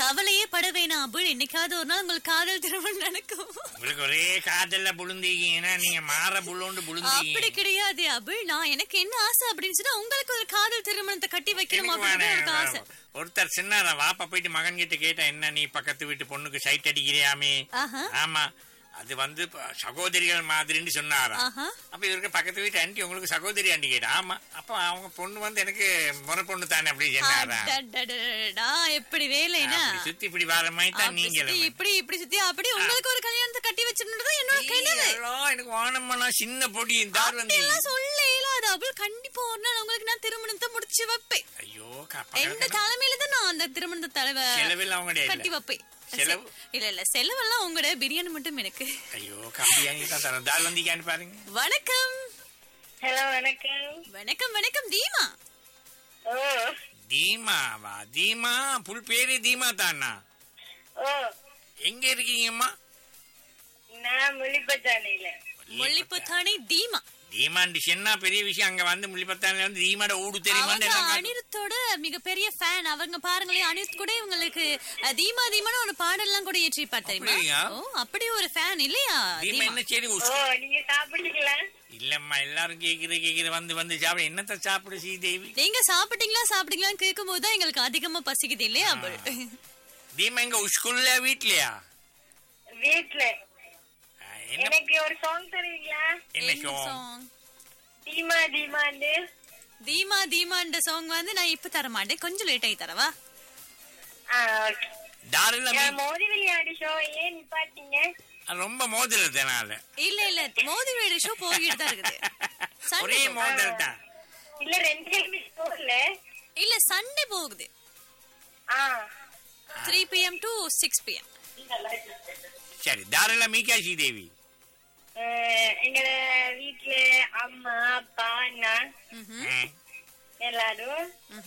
கவலையே பட வேணாம் அபுல் என்னைக்காவது ஒரு நாள் உங்களுக்கு காதல் திருமணம் நடக்கும் உங்களுக்கு ஒரே காதல்ல புழுந்தீங்கன்னா நீங்க மாற புள்ளோண்டு அப்படி புழுந்தீங்க கிடையாது அபுல் நான் எனக்கு என்ன ஆசை அப்படின்னு சொன்னா உங்களுக்கு ஒரு காதல் திருமணத்தை கட்டி வைக்கணும் எனக்கு அப்படின்னு எனக்கு ஆசை வேணாம். ஒருத்தர் சின்னாரா வாப்பா போயிட்டு மகன் கிட்ட கேட்டா என்ன நீ பக்கத்து வீட்டு பொண்ணுக்கு சைட் அடிக்கிறியாமே ஆஹா ஆமா அது வந்து ப- சகோதரிகள் மாதிரின்னு சொன்னாராம் ஆஹா அப்ப இவருக்கு பக்கத்து வீட்டு ஆண்டி உங்களுக்கு சகோதரி ஆண்டி கேட்டா ஆமா அப்ப அவங்க பொண்ணு வந்து எனக்கு முறை பொண்ணு தானே அப்படி சொன்னாரா அடடடடா, எப்படி வேலைனா அப்படி சுத்தி இப்படி வர மாதிரி தான் அப்படி நீங்க சுத்தி இப்படி இப்படி சுத்தி அப்படி உங்களுக்கு ஒரு கல்யாணத்தை கட்டி வச்சிருந்தது என்னோட கனவு எனக்கு வானம்மா சின்ன பொடி தார் வந்து அப்படியெல்லாம் சொல்ல இயலாது அபுல் கண்டிப்பா ஒரு நாள் உங்களுக்கு நான் திருமணத்தை முடிச்சு வைப்பேன் ஐயோ எந்த தலைமையில தான் நான் அந்த திருமணத்தை தலைவ செலவில் அவங்களுடைய கட்டி இல்ல வைப்பேன் செலவு? இல்ல இல்ல செலவெல்லாம் உங்களோட பிரியாணி மட்டும் எனக்கு ஐயோ காப்பியாங்கி தான் தரோம் தார் வந்திக்கான்னு பாருங்க வணக்கம் ஹலோ வணக்கம் வணக்கம் வணக்கம் தீமா ஓ தீமாவா தீமா புல் பேரு தீமா தானா ஓ எங்க இருக்கீங்கம்மா நான் முள்ளிப்பத்தானையில முல்லிப்புத்தானே தீமா தீமாண்டி சின்ன பெரிய விஷயம் அங்க வந்து முள்ளிப்பத்தானில வந்து தீமாட ஊடு தெரியுமான்னு அவங்க எல்லாம் காட்டு- அனிருத்தோட மிகப்பெரிய ஃபேன் அவங்க பாருங்களேன் அனிருத் கூட இவங்களுக்கு அஹ், தீமா தீமான்னு ஒரு பாடல்லாம் கூட ஏற்றிப்பார் தெரியுமா அப்படியா? ஓ அப்படி ஒரு ஃபேன் இல்லையா தீமா தீமா என்ன சரி ஓ நீங்க சாப்பிட்டீங்களா இல்லம்மா எல்லாரும் கேக்குது கேக்குது வந்து வந்து சாப்பிட என்னத்த சாப்பிடு ஸ்ரீதேவி நீங்க சாப்பிட்டீங்களா சாப்பிட்டீங்களான்னு கேட்கும் போது தான் எங்களுக்கு அதிகமா பசிக்குது இல்லையா அபுல் தீமா எங்க ஸ்கூல்ல வீட்லயா வீட்ல ஆ, என்ன எனக்கு ஒரு சாங் தருவீங்களா என்ன என்ன song? song? தீமா தீமாண்டு தீமா தீமான்ற சாங் வந்து நான் இப்ப தர மாட்டேன் கொஞ்சம் லேட் ஆகி தரவா ஆ ஓகே தாரில மோதி விளையாடி ஷோ ஏன் நிப்பாட்டீங்க ரொம்ப மோதிரத்தினால இல்ல இல்ல மோதி வேடு ஷோ போய்கிட்டு தான் இருக்குது Sunday ஒரே போகுது. மோதிரம் தான் இல்ல ரெண்டு ஷோல இல்ல சண்டே போகுது ஆ three PM to six PM சரி தாரில மீகா ஸ்ரீதேவி அஹ், எங்கள வீட்ல அம்மா அப்பா அண்ணா ம். எல்லாரும்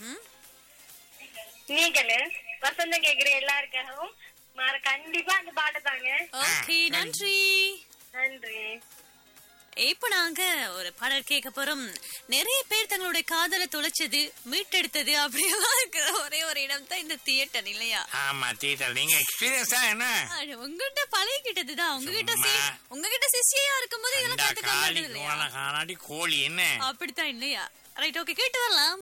நீங்களு வசந்தம் கேக்குற எல்லாருக்காகவும் மாற கண்டிப்பா அந்த பாட்டை தாங்க ஓகே நன்றி நன்றி இப்ப நாங்க ஒரு பாடல் கேட்க போறோம் நிறைய பேர் தங்களுடைய காதலை தொலைச்சது மீட்டெடுத்தது அப்படியெல்லாம் இருக்கிற ஒரே ஒரு இடம் தான் இந்த தியேட்டர் இல்லையா ஆமா தியேட்டர் நீங்க எக்ஸ்பீரியன்ஸா என்ன அது உங்ககிட்ட பழகிக்கிட்டதுதான் உங்ககிட்ட சி- சும்மா. உங்ககிட்ட சிசியா இருக்கும்போது இதெல்லாம் அந்த கத்துக்க காளி மாட்டது இல்லையா கோண காணாடி கோழி என்ன அப்படித்தான் இல்லையா ரைட் ஓகே கேட்டு வரலாம்